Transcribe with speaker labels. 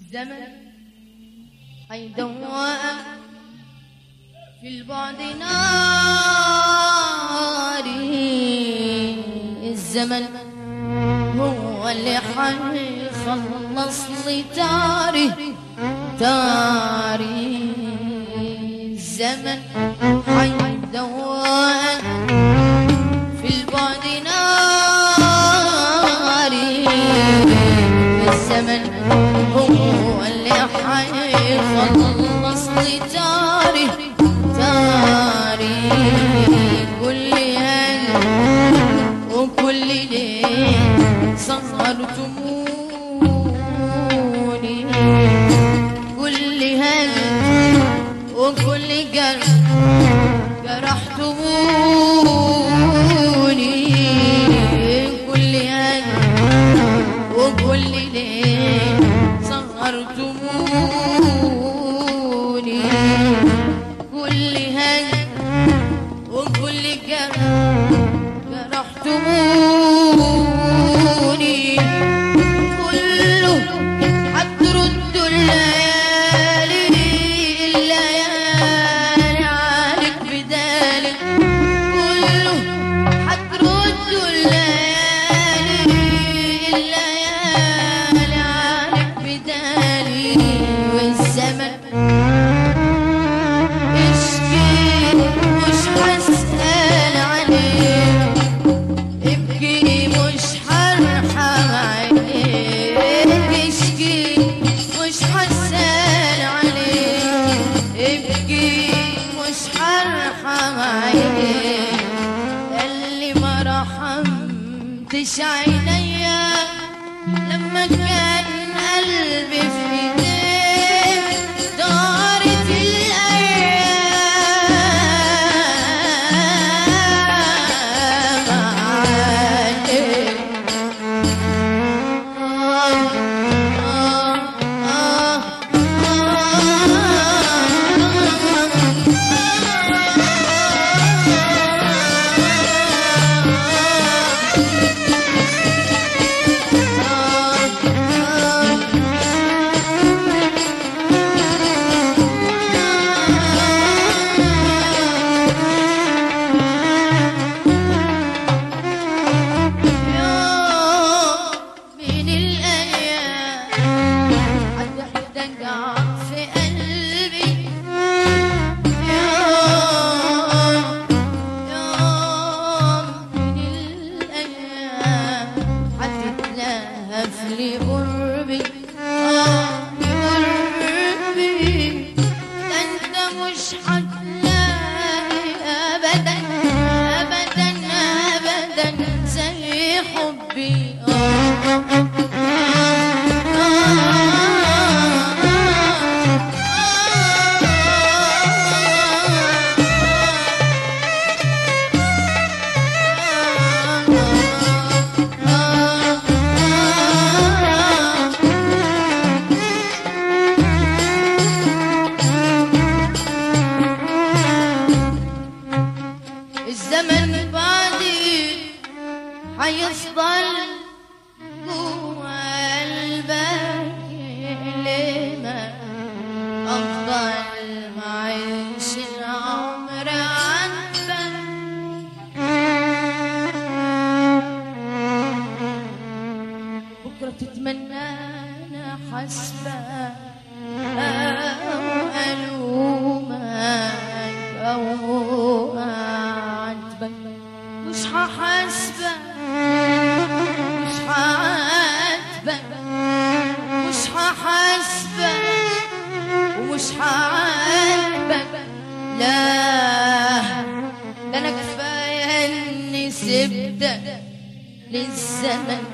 Speaker 1: الزمن حيدوق في البعد ناري الزمن هو اللي حيخلص لي تاري تاري الزمن حيدوق في البعد ناري الزمن هو اللي حيخلص لي تاري تاري كل هل وكل ليل سهرتموني كل هل وكل قلب جرحتموني كل هل وكل ليل سهرتموني كل هل وكل جرح جرحتموني كله هتردوا الليالي الليالي عليك بدالك كله هتردوا الليالي الليالي عليك بدالي والزمن اشكي مش هسأل عليك ابكي مش هرحم عليك اشكي مش هسأل عليك ابكي مش هرحم عليك اللي ما رحمتش عينيا لما كان قلبي في ايديك دارت الايام عليك يوم من الأيام حد دقع في قلبي يوم يوم من الأيام حد تلهف لي قربي آه قربي ده انت مش هتلاقي ابدا ابدا ابدا زي حبي آه الزمن بعدي حيفضل جوا قلبك لما أفضل معيش العمر عنك بكرة تتمنى أنا حسبة أو ألومك أو أعاتبك مش هحاسبك مش هعاتبك مش هحاسبك ومش هعاتبك لا ده انا كفايه اني سبتك للزمن